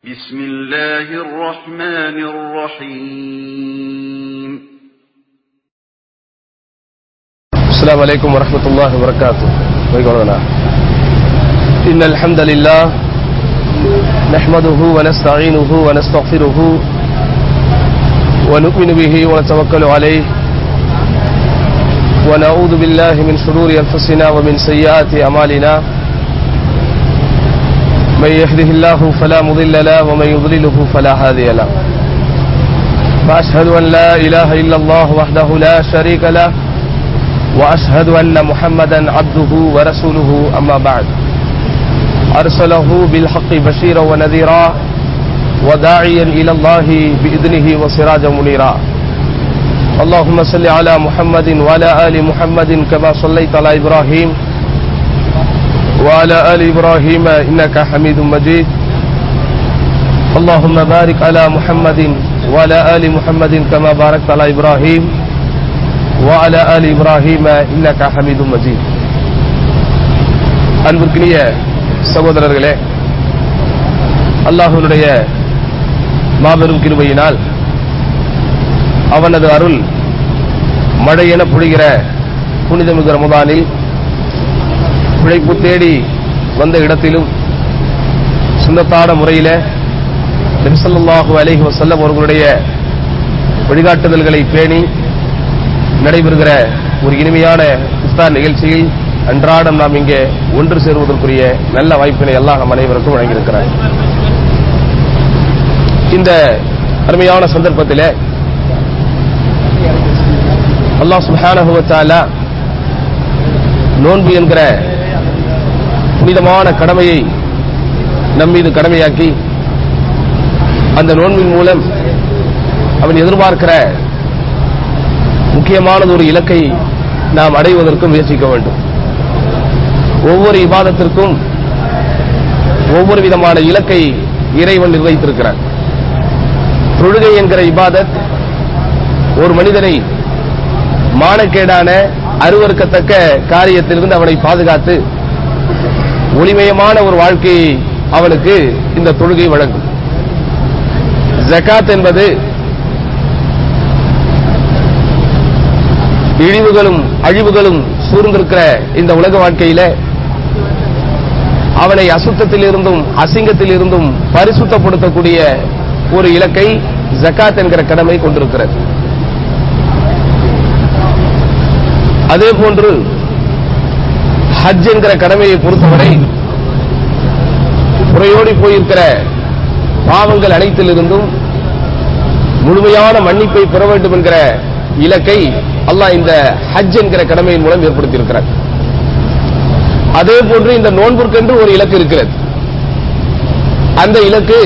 بسم الله الرحمن الرحيم السلام عليكم ورحمة الله وبركاته ويقولنا إن الحمد لله نحمده ونستعينه ونستغفره ونؤمن به ونتوكل عليه ونعوذ بالله من شرور أنفسنا ومن سيئات أعمالنا من يهده الله فلا مضل له ومن يضلله فلا هادي له فأشهد أن لا إله إلا الله وحده لا شريك له وأشهد أن محمدا عبده ورسوله أما بعد أرسله بالحق بشيرا ونذيرا وداعيا إلى الله بإذنه وسراجا منيرا اللهم صل على محمد وعلى آل محمد كما صليت على إبراهيم وعلى آل إبراهيم إنك حميد مجيد اللهم بارك على محمد وعلى آل محمد كما باركت على إبراهيم وعلى آل إبراهيم إنك حميد مجيد அன்பிற்கினிய சகோதரர்களே அல்லாஹுனுடைய மாபெரும் கிருபையினால் அவனது அருள் மழையென பொழிகிற புனிதமிகு ரமதானில் பிழைப்பு தேடி வந்த இடத்திலும் சுண்ணத்தான முறையில நபிசல்லாஹு அலைஹி வசல்லம் அவர்களுடைய வழிகாட்டுதல்களை பேணி நடைபெறுகிற ஒரு இனிமையான இஃப்தார் நிகழ்ச்சியில் அன்றாடம் நாம் இங்கே ஒன்று சேருவதற்குரிய நல்ல வாய்ப்பினை எல்லாம் நம் அனைவருக்கும் வழங்கியிருக்கிறார் இந்த அருமையான சந்தர்ப்பத்தில் அல்லாஹ் சுப்ஹானஹு வ தஆலா நோன்பு என்கிற புனிதமான கடமையை நம் மீது கடமையாக்கி அந்த நோன்பின் மூலம் அவன் எதிர்பார்க்கிற முக்கியமானது ஒரு இலக்கை நாம் அடைவதற்கு முயற்சிக்க வேண்டும் ஒவ்வொரு இபாதத்திற்கும் ஒவ்வொரு விதமான இலக்கை இறைவன் நிர்ணயித்திருக்கிறார் தொழுகை என்கிற இபாதத் ஒரு மனிதனை மானக்கேடான அருவறுக்கத்தக்க காரியத்திலிருந்து அவனை பாதுகாத்து ஒளிமயமான ஒரு வாழ்க்கையை அவனுக்கு இந்த தொழுகை வழங்கும் ஜகாத் என்பது இழிவுகளும் அழிவுகளும் சூழ்ந்திருக்கிற இந்த உலக வாழ்க்கையில அவனை அசுத்தத்தில் இருந்தும் அசிங்கத்தில் இருந்தும் பரிசுத்தப்படுத்தக்கூடிய ஒரு இலக்கை ஜக்காத் என்கிற கடமை கொண்டிருக்கிறது அதே போன்று ஹஜ் என்கிற கடமையை பொறுத்தவரை குறையோடி போயிருக்கிற பாவங்கள் அனைத்திலிருந்தும் முழுமையான மன்னிப்பை பெற வேண்டும் என்கிற இலக்கை அல்லாஹ் இந்த ஹஜ் என்கிற கடமையின் மூலம் ஏற்படுத்தியிருக்கிறார் அதே போன்று இந்த நோன்பிற்கென்று ஒரு இலக்கு இருக்கிறது அந்த இலக்கு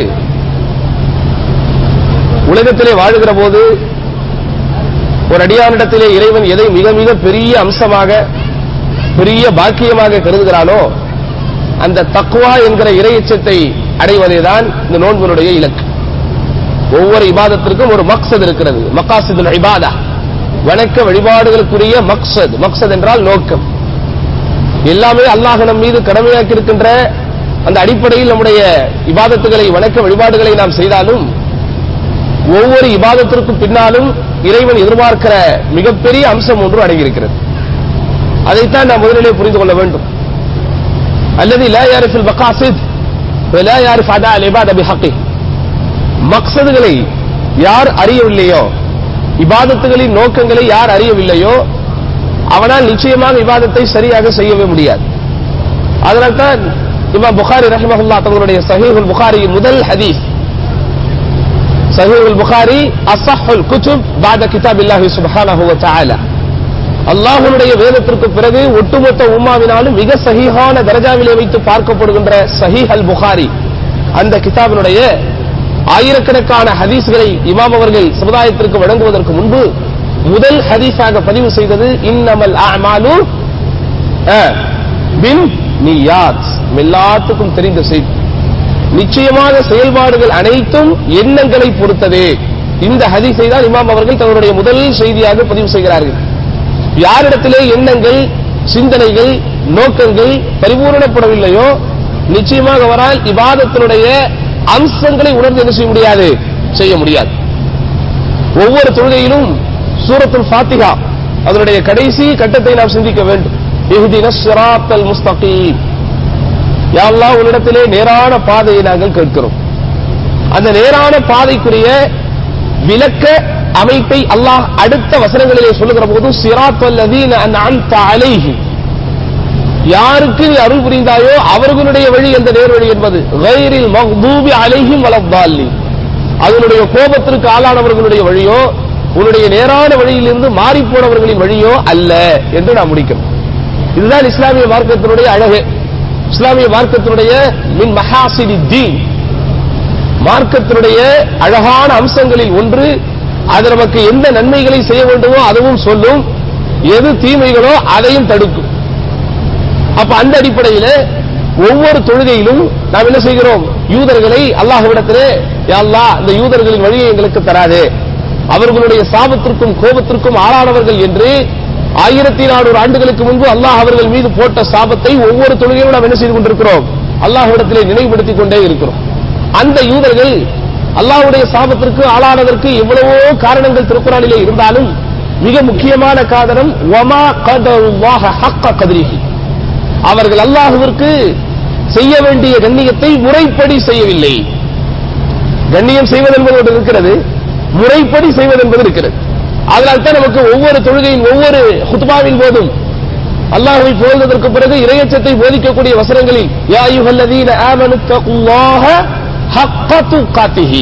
உலகத்திலே வாழுகிற போது ஒரு அடியானிடத்திலே இறைவன் எதை மிக மிக பெரிய அம்சமாக பெரிய பாக்கியமாக கருதுகிறானோ அந்த தக்குவா என்கிற இறையச்சத்தை அடைவதேதான் இந்த நோன்பினுடைய இலக்கு ஒவ்வொரு இபாதத்திற்கும் ஒரு மக்சத் இருக்கிறது மக்காசிதுல் இபாதா வணக்க வழிபாடுகளுக்குரிய மக்சத் மக்சத் என்றால் நோக்கம் எல்லாமே அல்லாஹ் நம் மீது கடமையாக்கி இருக்கின்ற அந்த அடிப்படையில் நம்முடைய இபாதத்துகளை வணக்க வழிபாடுகளை நாம் செய்தாலும் ஒவ்வொரு இபாதத்திற்கும் பின்னாலும் இறைவன் எதிர்பார்க்கிற மிகப்பெரிய அம்சம் ஒன்று அடங்கியிருக்கிறது அதைத்தான் நாம் முதலிலே புரிந்து கொள்ள வேண்டும் அல்லது லா யாரிஃபில் மக்காசித் லா யாரிஃப் அதா அல் இபாத பிஹக்கி மக்சதுகளை யார் அறியவில்லையோ இபாதத்துகளின் நோக்கங்களை யார் அறியவில்லையோ அவனால் நிச்சயமாக விவாதத்தை சரியாக செய்யவே முடியாது அதனால்தான் இமாம் புகாரி ரஹிமஹுல்லா தங்களுடைய சஹீஹுல் புகாரி முதல் ஹதீஸ் சஹீஹுல் புகாரி அசஹுல் குதுப் பாத கிதாபில்லாஹி சுப்ஹானஹு வ தஆலா அல்லாஹ்வுடைய வேதத்திற்கு பிறகு ஒட்டுமொத்த உம்மாவினாலும் மிக சஹீஹான தரஜாவிலே வைத்து பார்க்கப்படுகின்ற சஹீஹ் அல் புகாரி அந்த கிதாபினுடைய ஆயிரக்கணக்கான ஹதீஸ்களை இமாம் அவர்கள் சமுதாயத்திற்கு வழங்குவதற்கு முன்பு முதல் ஹதீஸாக பதிவு செய்தது இன்னமல் அமாலு பின் நியாத் எல்லாத்துக்கும் தெரிந்த செய்தி நிச்சயமாக செயல்பாடுகள் அனைத்தும் எண்ணங்களை பொறுத்ததே இந்த ஹதீஸை தான் இமாம் அவர்கள் தங்களுடைய முதல் செய்தியாக பதிவு செய்கிறார்கள் யாரிடத்திலே எண்ணங்கள் சிந்தனைகள் நோக்கங்கள் பரிபூரணப்படவில்லையோ நிச்சயமாக அவரால் இபாதத்தினுடைய அம்சங்களை உணர்ந்து என்ன செய்ய முடியாது செய்ய முடியாது ஒவ்வொரு தொழுகையிலும் சூரத்துல் ஃபாத்திஹா அதனுடைய கடைசி கட்டத்தை நாம் சிந்திக்க வேண்டும் இஹ்தின சிராத்தல் முஸ்தகீம் யா அல்லாஹ் உன்னிடத்திலே நேரான பாதையை நாங்கள் கேட்கிறோம் அந்த நேரான பாதைக்குரிய விளக்க அமைப்பை அல்லாஹ் அடுத்த வசனங்களிலே சொல்லுகிற போது சிராத்தல் லதீன அன்அம்த அலைஹிம் யாருக்கு நீ அருள் புரிந்தாயோ அவர்களுடைய வழி எந்த நேர்வழி என்பது கைரில் மக்தூபி அலைஹிம் வலத்தாலி அதனுடைய கோபத்திற்கு ஆளானவர்களுடைய வழியோ உன்னுடைய நேரான வழியிலிருந்து மாறி போனவர்களின் வழியோ அல்ல என்று நாம் முடிக்கிறோம் இதுதான் இஸ்லாமிய மார்க்கத்தினுடைய அழகு இஸ்லாமிய மார்க்கத்தினுடைய மின் மஹாசினி தீன் மார்க்கத்தினுடைய அழகான அம்சங்களில் ஒன்று அது நமக்கு எந்த நன்மைகளை செய்ய வேண்டுமோ அதுவும் சொல்லும் எது தீமைகளோ அதையும் தடுக்கும் அப்ப அந்த அடிப்படையில ஒவ்வொரு தொழுகையிலும் நாம் என்ன செய்கிறோம் யூதர்களை அல்லாஹ்விடத்திலே யா அல்லாஹ் இந்த யூதர்களின் வழியை எங்களுக்கு தராதே அவர்களுடைய சாபத்திற்கும் கோபத்திற்கும் ஆளானவர்கள் என்று ஆயிரத்தி நானூறு ஆண்டுகளுக்கு முன்பு அல்லாஹ் அவர்கள் மீது போட்ட சாபத்தை ஒவ்வொரு தொழுகையும் நாம் என்ன செய்து கொண்டிருக்கிறோம் அல்லாஹ்விடத்திலே நினைவுபடுத்திக் கொண்டே இருக்கிறோம் அந்த யூதர்கள் அல்லாஹ்வுடைய சாபத்திற்கு ஆளானதற்கு எவ்வளவோ காரணங்கள் திருக்குறானிலே இருந்தாலும் மிக முக்கியமான காரணம் வமா கதருல்லாஹ ஹக்க கதிரிஹி அவர்கள் அல்லாஹுவிற்கு செய்ய வேண்டிய கண்ணியத்தை முறைப்படி செய்யவில்லை கண்ணியம் செய்வது என்பது ஒன்று இருக்கிறது முறைப்படி செய்வது என்பது இருக்கிறது அதனால் தான் நமக்கு ஒவ்வொரு தொழுகையின் ஒவ்வொரு ஹுத்பாவின் போதும் அல்லாஹ்வை புகழ்ந்ததற்கு பிறகு இரையச்சத்தை போதிக்கக்கூடிய வசனங்களில் யா அய்யுஹல்லதீன ஆமனு தகுல்லாஹ ஹக்க துகாத்திஹி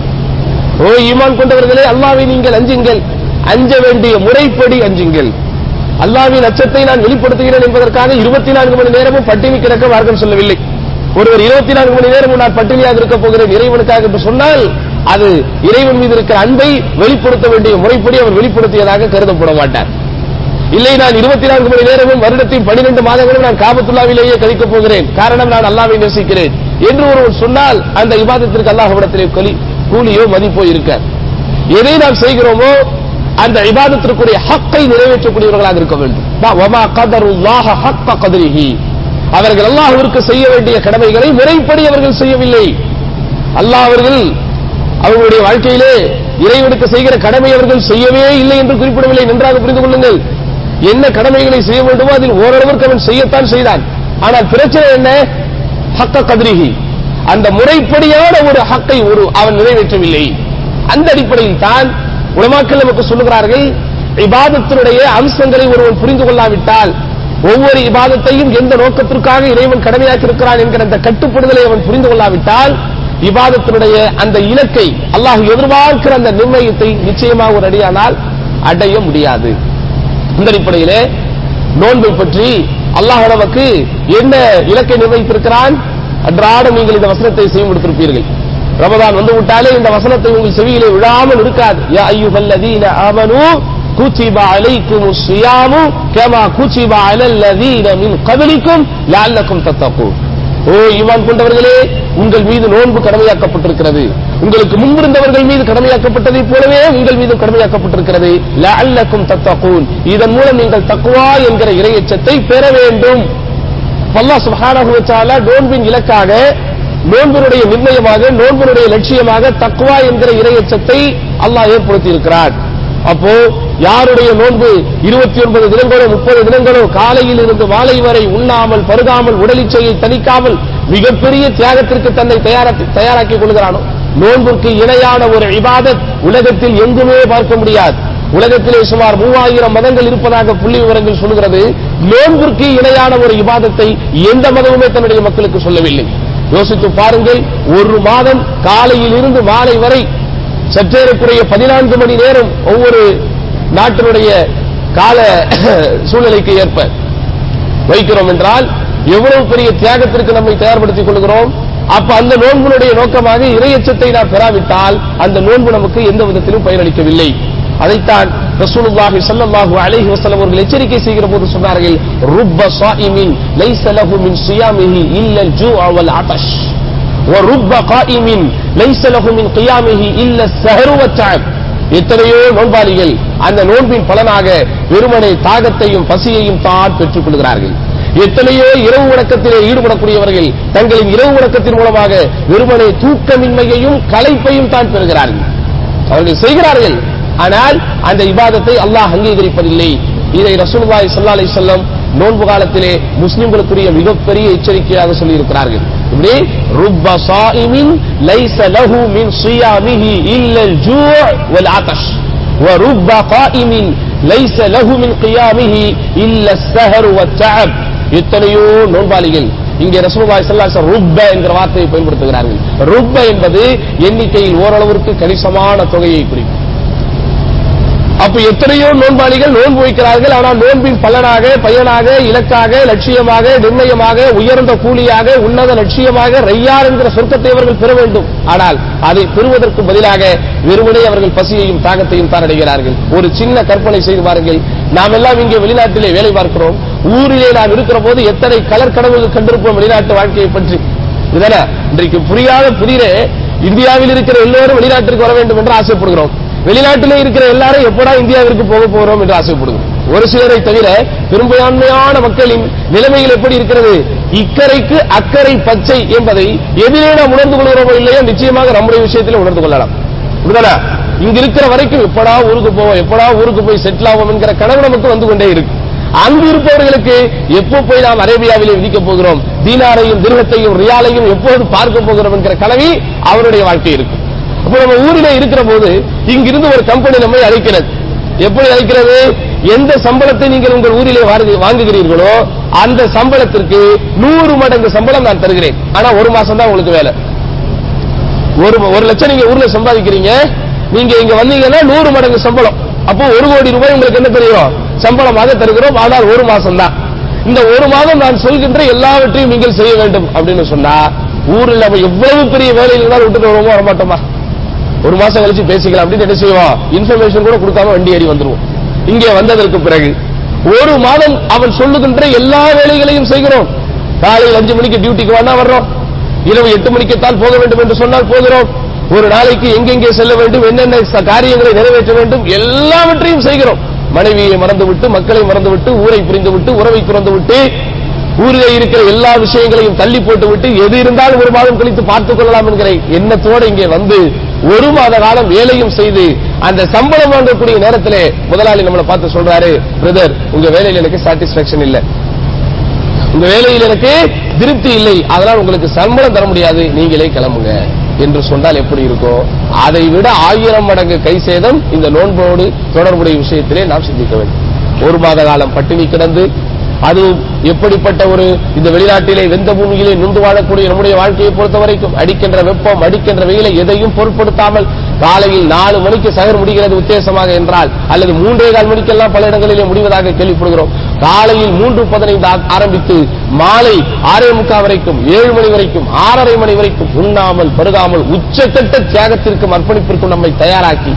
ஓ ஈமான் கொண்டவர்களே அல்லாஹ்வை நீங்கள் அஞ்சுங்கள் அஞ்ச வேண்டிய முறைப்படி அஞ்சுங்கள் அல்லாஹ்வின் அச்சத்தை நான் வெளிப்படுத்துகிறேன் என்பதற்காக இருபத்தி நான்கு மணி நேரமும் பட்டினி கிடக்க மார்க்கம் சொல்லவில்லை ஒருவர் இருபத்தி நான்கு மணி நேரமும் நான் பட்டினியாக இருக்க போகிறேன் இறைவனுக்காக என்று சொன்னால் அது இறைவன் மீது இருக்கிற அன்பை வெளிப்படுத்த வேண்டிய முறைப்படி அவர் வெளிப்படுத்தியதாக கருதப்பட மாட்டார் இல்லை நான் இருபத்தி நான்கு மணி நேரமும் வருடத்தின் பனிரெண்டு மாதங்களும் நான் காபத்துல்லாவிலேயே கழிக்கப் போகிறேன் காரணம் நான் அல்லாவை நேசிக்கிறேன் என்று ஒருவர் சொன்னால் அந்த இபாதத்திற்கு அல்லாஹ்விடத்திலே கொலி கூலியோ மதிப்போ இருக்க எதை நாம் செய்கிறோமோ அந்த இபாதத்திற்குரிய ஹக்கை நிறைவேற்றக்கூடியவர்களாக இருக்க வேண்டும் வமா கதருல்லாஹ ஹக்க கதரிஹி அவர்கள் அல்லாஹ்விற்கு செய்ய வேண்டிய கடமைகளை முறைப்படி அவர்கள் செய்யவில்லை அல்லாஹ் அவர்கள் அவர்களுடைய வாழ்க்கையிலே இறைவனுக்கு செய்கிற கடமை அவர்கள் செய்யவே இல்லை என்று குறிப்பிடவில்லை நன்றாக புரிந்து கொள்ளுங்கள் என்ன கடமைகளை செய்ய வேண்டுமோ அதில் ஓரளவிற்கு அவன் செய்யத்தான் செய்தான் ஆனால் பிரச்சனை என்ன ஹக்க கதிரிகி அந்த முறைப்படியான ஒரு ஹக்கை ஒரு அவன் நிறைவேற்றவில்லை அந்த அடிப்படையில் தான் உலமாக்கள் நமக்கு சொல்லுகிறார்கள் இபாதத்தினுடைய அம்சங்களை ஒருவன் புரிந்து கொள்ளாவிட்டால் ஒவ்வொரு இபாதத்தையும் எந்த நோக்கத்திற்காக இறைவன் கடமையாக்கி இருக்கிறான் என்கிற அந்த கட்டுப்படுதலை அவன் புரிந்து கொள்ளாவிட்டால் இபாதத்தினுடைய அந்த இலக்கை அல்லாஹ் எதிர்பார்க்கிற அந்த நிர்ணயத்தை நிச்சயமாக ஒரு அடியானால் அடைய முடியாது இந்த அடிப்படையிலே நோன்பை பற்றி அல்லாஹ் நமக்கு என்ன இலக்கை நிர்ணயித்திருக்கிறான் அன்றாடம் நீங்கள் இந்த வசனத்தை செய்ய முடித்திருப்பீர்கள் ரமதான் வந்து விட்டாலே இந்த வசனத்தை உங்கள் செவியிலே விழாமல் இருக்காது யா அய்யுஹல்லதீன ஆமனு குத்திப அலைக்கும் சியாமு கமா குத்திப அலல்லதீன மின் கபலிக்கும் லஅல்லக்கும் தத்தகூன் ஓ ஈமான் கொண்டவர்களே உங்கள் மீது நோன்பு கடமையாக்கப்பட்டிருக்கிறது உங்களுக்கு முன்பிருந்தவர்கள் மீது கடமையாக்கப்பட்டதைப் போலவே உங்கள் மீது கடமையாக்கப்பட்டிருக்கிறது லஅல்லக்கும் தத்தகூன் இதன் மூலம் நீங்கள் தக்குவா என்கிற இறையச்சத்தை பெற வேண்டும் அல்லாஹ் சுப்ஹானஹு வ தஆலா நோன்பின் இலக்காக நோன்பினுடைய நிர்ணயமாக நோன்பினுடைய லட்சியமாக தக்குவா என்கிற இறையச்சத்தை அல்லாஹ் ஏற்படுத்தி இருக்கிறார் அப்போ யாருடைய நோன்பு இருபத்தி ஒன்பது தினங்களோ முப்பது தினங்களோ காலையில் இருந்து மாலை வரை உண்ணாமல் பருகாமல் உடலிச்சையை தணிக்காமல் மிகப்பெரிய தியாகத்திற்கு தன்னை தயாராக்கி- தயாராக்கிக் கொள்கிறானோ நோன்பிற்கு இணையான ஒரு இபாதத் உலகத்தில் எங்குமே பார்க்க முடியாது உலகத்திலே சுமார் மூவாயிரம் மதங்கள் இருப்பதாக புள்ளி விவரங்கள் சொல்கிறது நோன்பிற்கு இணையான ஒரு இபாதத்தை எந்த மதமுமே தன்னுடைய மக்களுக்கு சொல்லவில்லை யோசித்து பாருங்கள் ஒரு மாதம் காலையில் இருந்து மாலை வரை சற்றேறக்குறைய பதினான்கு மணி நேரம் ஒவ்வொரு நாட்டினுடைய கால சூழ்நிலைக்கு ஏற்ப வைக்கிறோம் என்றால் எவ்வளவு பெரிய தியாகத்திற்கு நம்மை தயார்படுத்திக் கொள்கிறோம் அப்ப அந்த நோன்புடைய நோக்கமாக இறையச்சத்தை நாம் பெறாவிட்டால் அந்த நோன்பு நமக்கு எந்த விதத்திலும் பயனளிக்கவில்லை அதைத்தான் ரசூலுல்லாஹி ஸல்லல்லாஹு அலைஹி வஸல்லம் அவர்கள் எச்சரிக்கை செய்கிற போது சொன்னார்கள் ருப்ப ஸாயிமின் லைஸ லஹு மின் ஸியாமிஹி இல்லா அல்-ஜூஅ வல் அத்தஷ் وَرُبَّ قَائِمٍ لَيْسَ لَهُ مِنْ قِيَامِهِ إِلَّا السَّهْرُ وَالتَّعَبُ எத்தனையோ நோன்பாளிகள் அந்த நோன்பின் பலனாக வெறுமனே தாகத்தையும் பசியையும் தான் பெற்றுக் கொள்கிறார்கள் எத்தனையோ இரவு உறக்கத்திலே ஈடுபடக்கூடியவர்கள் தங்களின் இரவு உறக்கத்தின் மூலமாக வெறுமனே தூக்கமின்மையையும் களைப்பையும் தான் பெறுகிறார்கள் அவர்கள் செய்கிறார்கள் ஆனால் அந்த இபாதத்தை அல்லாஹ் அங்கீகரிப்பதில்லை இதை ரசூலுல்லாஹி ஸல்லல்லாஹு அலைஹி வஸல்லம் நோன்பு காலத்திலே முஸ்லிம்களுக்குரிய மிகப்பெரிய எச்சரிக்கையாக சொல்லி இருக்கிறார்கள் இப்படி ருப்ப சாயிமின் லைஸ லஹு மின் சியாமிஹி இல்ல ஜூ வல் ஆதஷ் ورب قائم ليس له من قيامه إلا السهر والتعب எத்தனையோ நோன்பாளிகள் இங்கே ரசூலுல்லாஹி ஸல்லல்லாஹு அலைஹி வஸல்லம் ருப்ப என்கிற வார்த்தையை பயன்படுத்துகிறார்கள் ருப்ப என்பது எண்ணிக்கையில் ஓரளவிற்கு கணிசமான தொகையை குறிக்கும் அப்ப எத்தனையோ நோன்பாளிகள் நோன்பு வைக்கிறார்கள் ஆனால் நோன்பின் பலனாக பயனாக இலக்காக லட்சியமாக நிர்ணயமாக உயர்ந்த கூலியாக உன்னத லட்சியமாக ரையார் என்கிற சொர்க்கத்தை அவர்கள் பெற வேண்டும் ஆனால் அதை பெறுவதற்கு பதிலாக வெறுமனே அவர்கள் பசியையும் தாகத்தையும் தான் அடைகிறார்கள் ஒரு சின்ன கற்பனை செய்து பாருங்கள் நாம் எல்லாம் இங்கே வெளிநாட்டிலே வேலை பார்க்கிறோம் ஊரிலே நாம் இருக்கிற போது எத்தனை கலர் கனவுகள் கண்டிருப்போம் வெளிநாட்டு வாழ்க்கையை பற்றி இதன இன்றைக்கு புரியாத புதிரே இந்தியாவில் இருக்கிற எல்லோரும் வெளிநாட்டிற்கு வர வேண்டும் என்று ஆசைப்படுகிறோம் வெளிநாட்டிலே இருக்கிற எல்லாரும் எப்படா இந்தியாவிற்கு போக போறோம் என்று ஆசைப்படுகிறோம் ஒரு சிலரை தவிர பெரும்பான்மையான மக்களின் நிலைமைகள் எப்படி இருக்கிறது இக்கரைக்கு அக்கறை பச்சை என்பதை எதிரே நாம் உணர்ந்து கொள்கிறோமோ இல்லையோ நிச்சயமாக நம்முடைய விஷயத்தில் உணர்ந்து கொள்ளலாம் புரியுதா இங்க இருக்கிற வரைக்கும் எப்படா ஊருக்கு போவோம் எப்படா ஊருக்கு போய் செட்டில் ஆவோம் என்கிற கனவு நமக்கு வந்து கொண்டே இருக்கு அங்கு இருப்பவர்களுக்கு எப்போ போய் நாம் அரேபியாவிலே விதிக்க போகிறோம் தீனாரையும் திருகத்தையும் ரியாலையும் எப்போது பார்க்க போகிறோம் என்கிற கனவி அவருடைய வாழ்க்கை இருக்கு அப்ப நம்ம ஊரிலே இருக்கிற போது இங்கிருந்து ஒரு கம்பெனி நம்மை அழைக்கிறது எப்படி அழைக்கிறது எந்த சம்பளத்தை நீங்கள் உங்கள் ஊரிலே வாரு- வாங்குகிறீர்களோ அந்த சம்பளத்திற்கு நூறு மடங்கு சம்பளம் நான் தருகிறேன் ஆனா ஒரு மாசம் தான் உங்களுக்கு வேலை ஒரு ஒரு லட்சம் நீங்க ஊர்ல சம்பாதிக்கிறீங்க நீங்க இங்க வந்தீங்கன்னா நூறு மடங்கு சம்பளம் அப்போ ஒரு கோடி ரூபாய் உங்களுக்கு என்ன தெரியும் சம்பளமாக தருகிறோம் ஆனால் ஒரு மாசம் தான் இந்த ஒரு மாதம் நான் சொல்கின்ற எல்லாவற்றையும் நீங்கள் செய்ய வேண்டும் அப்படின்னு சொன்னா ஊரில் நம்ம எவ்வளவு பெரிய வேலையில் இருந்தாலும் விட்டுட்டு வருவோமோ வரமாட்டோமா ஒரு மாசம் கழிச்சு பேசிக்கலாம் அப்படின்னு என்ன செய்வோம் இன்ஃபர்மேஷன் கூட கொடுக்காம வண்டி ஏறி வந்துருவோம் இங்கே வந்ததற்கு பிறகு ஒரு மாதம் அவன் சொல்லுகின்ற எல்லா வேலைகளையும் செய்கிறோம் காலையில் அஞ்சு மணிக்கு டியூட்டிக்கு வேணா வர்றோம் இரவு எட்டு மணிக்குத்தான் போக வேண்டும் என்று சொன்னால் போகிறோம் ஒரு நாளைக்கு எங்கெங்கே செல்ல வேண்டும் என்னென்ன ச- காரியங்களை நிறைவேற்ற வேண்டும் எல்லாவற்றையும் செய்கிறோம் மனைவியை மறந்துவிட்டு மக்களை மறந்துவிட்டு ஊரை புரிந்துவிட்டு உறவை துறந்துவிட்டு ஊரிலே இருக்கிற எல்லா விஷயங்களையும் தள்ளி போட்டுவிட்டு எது இருந்தாலும் ஒரு மாதம் கழித்து பார்த்துக் கொள்ளலாம் என்கிற எண்ணத்தோடு இங்கே வந்து ஒரு மாத காலம் வேலையும் செய்து அந்த சம்பளம் வாங்கக்கூடிய நேரத்திலே முதலாளி நம்மளை பார்த்து சொல்றாரு பிரதர் உங்க வேலையில் எனக்கு சாட்டிஸ்பாக்சன் இல்லை உங்க வேலையில் எனக்கு திருப்தி இல்லை அதனால் உங்களுக்கு சம்பளம் தர முடியாது நீங்களே கிளம்புங்க என்று சொன்னால் எப்படி இருக்கும் அதை விட ஆயிரம் மடங்கு கை சேதம் இந்த நோன்போடு தொடர்புடைய விஷயத்திலே நாம் சிந்திக்க வேண்டும் ஒரு மாத காலம் பட்டினி கிடந்து அதுவும் எப்படிப்பட்ட ஒரு இந்த வெளிநாட்டிலே வெந்த பூமியிலே நுண்டு வாழக்கூடிய நம்முடைய வாழ்க்கையை பொறுத்த வரைக்கும் அடிக்கின்ற வெப்பம் அடிக்கின்ற வெயிலை எதையும் பொருட்படுத்தாமல் காலையில் நாலு மணிக்கு சகர் முடிகிறது உத்தேசமாக என்றால் அல்லது மூன்றே கால் மணிக்கெல்லாம் பல இடங்களிலே முடிவதாக கேள்விப்படுகிறோம் காலையில் மூன்று பதினைந்து ஆ- ஆரம்பித்து மாலை ஆறே முக்கால் வரைக்கும் ஏழு மணி வரைக்கும் ஆறரை மணி வரைக்கும் உண்ணாமல் பருகாமல் உச்சக்கட்ட தியாகத்திற்கும் அர்ப்பணிப்பிற்கும் நம்மை தயாராக்கி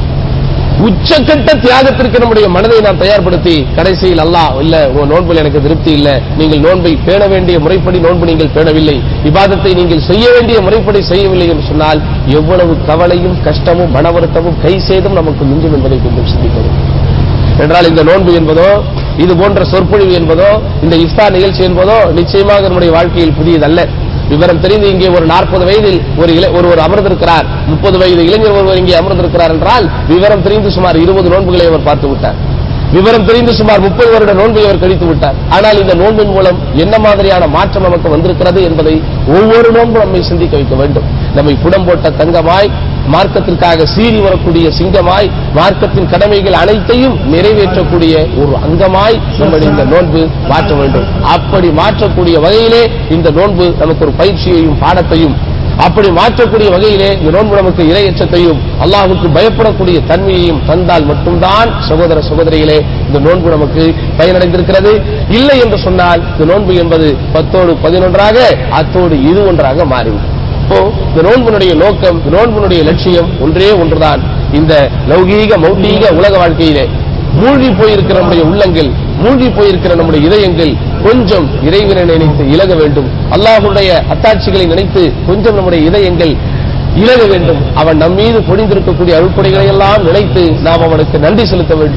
உச்சக்கட்ட தியாகத்திற்கு நம்முடைய மனதை நாம் தயார்படுத்தி கடைசியில் அல்லாஹ் இல்ல உங்க நோன்பில் எனக்கு திருப்தி இல்ல நீங்கள் நோன்பை பேண வேண்டிய முறைப்படி நோன்பு நீங்கள் பேணவில்லை இபாதத்தை நீங்கள் செய்ய வேண்டிய முறைப்படி செய்யவில்லை என்று சொன்னால் எவ்வளவு கவலையும் கஷ்டமும் மன வருத்தமும் கை சேதம் நமக்கு மிஞ்சும் என்பதை கொஞ்சம் சிந்திக்கணும் என்றால் இந்த நோன்பு என்பதோ இது போன்ற சொற்பொழிவு என்பதோ இந்த இஃப்தார் நிகழ்ச்சி என்பதோ நிச்சயமாக நம்முடைய வாழ்க்கையில் புதியதல்ல விவரம் தெரிந்து இங்கே ஒரு நாற்பது வயதில் ஒரு இள- ஒருவர் அமர்ந்திருக்கிறார் முப்பது வயது இளைஞர் ஒருவர் இங்கே அமர்ந்திருக்கிறார் என்றால் விவரம் தெரிந்து சுமார் இருபது நோன்புகளை அவர் பார்த்து விட்டார் விவரம் தெரிந்து சுமார் முப்பது வருட நோன்பை அவர் கழித்து விட்டார் ஆனால் இந்த நோன்பின் மூலம் என்ன மாதிரியான மாற்றம் நமக்கு வந்திருக்கிறது என்பதை ஒவ்வொரு நோன்பும் நம்மை சிந்திக்க வைக்க வேண்டும் நம்மை புடம் போட்ட தங்கமாய் மார்க்கத்திற்காக சீறி வரக்கூடிய சிங்கமாய் மார்க்கத்தின் கடமைகள் அனைத்தையும் நிறைவேற்றக்கூடிய ஒரு அங்கமாய் நம்முடைய இந்த நோன்பு மாற்ற வேண்டும் அப்படி மாற்றக்கூடிய வகையிலே இந்த நோன்பு நமக்கு ஒரு பயிற்சியையும் பாடத்தையும் அப்படி மாற்றக்கூடிய வகையிலே இந்த நோன்பு நமக்கு இரையச்சத்தையும் அல்லாஹ்வுக்கு பயப்படக்கூடிய தன்மையையும் தந்தால் மட்டும்தான் சகோதர சகோதரிகளே இந்த நோன்பு நமக்கு பயனடைந்திருக்கிறது இல்லை என்று சொன்னால் இந்த நோன்பு என்பது பத்தோடு பதினொன்றாக அத்தோடு இது ஒன்றாக மாறிவிடும் இப்போ இந்த நோன்பினுடைய நோக்கம் இந்த நோன்பினுடைய லட்சியம் ஒன்றே ஒன்றுதான் இந்த லௌகீக மௌலீக உலக வாழ்க்கையிலே மூழ்கி போயிருக்கிற நம்முடைய உள்ளங்கள் மூழ்கி போயிருக்கிற நம்முடைய இதயங்கள் கொஞ்சம் இறைவனை நினைத்து இலக வேண்டும் அல்லாஹ்வுடைய அத்தாட்சிகளை நினைத்து கொஞ்சம் நம்முடைய இதயங்கள் இலக வேண்டும் அவன் நம் மீது பொழிந்திருக்கக்கூடிய அருட்கொடைகளை எல்லாம் நினைத்து நாம் அவனுக்கு நன்றி செலுத்த வேண்டும்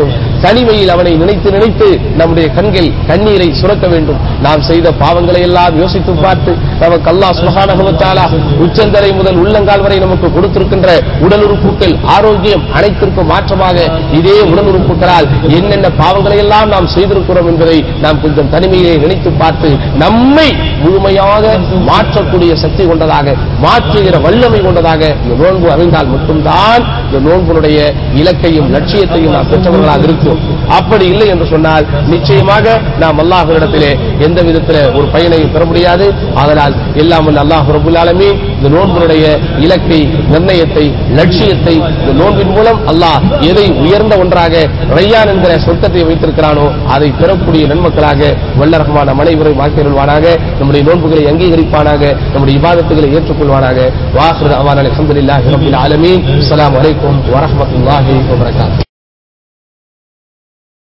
தனிமையில் அவனை நினைத்து நினைத்து நம்முடைய கண்கள் கண்ணீரை சுரக்க வேண்டும் நாம் செய்த பாவங்களை எல்லாம் யோசித்து பார்த்து நமக்கு அல்லாஹ் சுபஹானஹு வ தஆலா உச்சந்தரை முதல் உள்ளங்கால் வரை நமக்கு கொடுத்திருக்கின்ற உடல் உறுப்புகள் ஆரோக்கியம் அனைத்திற்கும் மாற்றமாக இதே உடல் உறுப்புகளால் என்னென்ன பாவங்களை எல்லாம் நாம் செய்திருக்கிறோம் என்பதை நாம் கொஞ்சம் தனிமையிலே நினைத்து பார்த்து நம்மை முழுமையாக மாற்றக்கூடிய சக்தி கொண்டதாக மாற்றுகிற வல்லமை கொண்டதாக இந்த நோன்பு அமைந்தால் மட்டும்தான் இந்த நோன்புடைய இலக்கையும் லட்சியத்தையும் நாம் பெற்றவர்களாக இருக்கும் அப்படி இல்லை என்று சொன்னால் நிச்சயமாக நாம் அல்லாஹ்விடத்திலே எந்த விதத்தில் ஒரு பயனையும் பெற முடியாது அதனால் எல்லாம் வல்ல அல்லாஹ் ரபுல் ஆலமீன் இந்த நோன்புடைய இலக்கை நிர்ணயத்தை லட்சியத்தை இந்த நோன்பின் மூலம் அல்லாஹ் எதை உயர்ந்த ஒன்றாக ரையான் என்கிற சொர்க்கத்தை வைத்திருக்கிறானோ அதை பெறக்கூடிய நன்மக்களாக வல்ல ரஹ்மான அனைவரையும் வாக்கியருள்வானாக நம்முடைய நோன்புகளை அங்கீகரிப்பானாக நம்முடைய இபாதத்துகளை ஏற்றுக்கொள்வானாக வாஹிர் அவான் அலமதுல்லாஹி ரபில் ஆலமீன் அஸ்ஸலாமு அலைக்கும் வரஹ்மத்துல்லாஹி வபரகாத்துஹு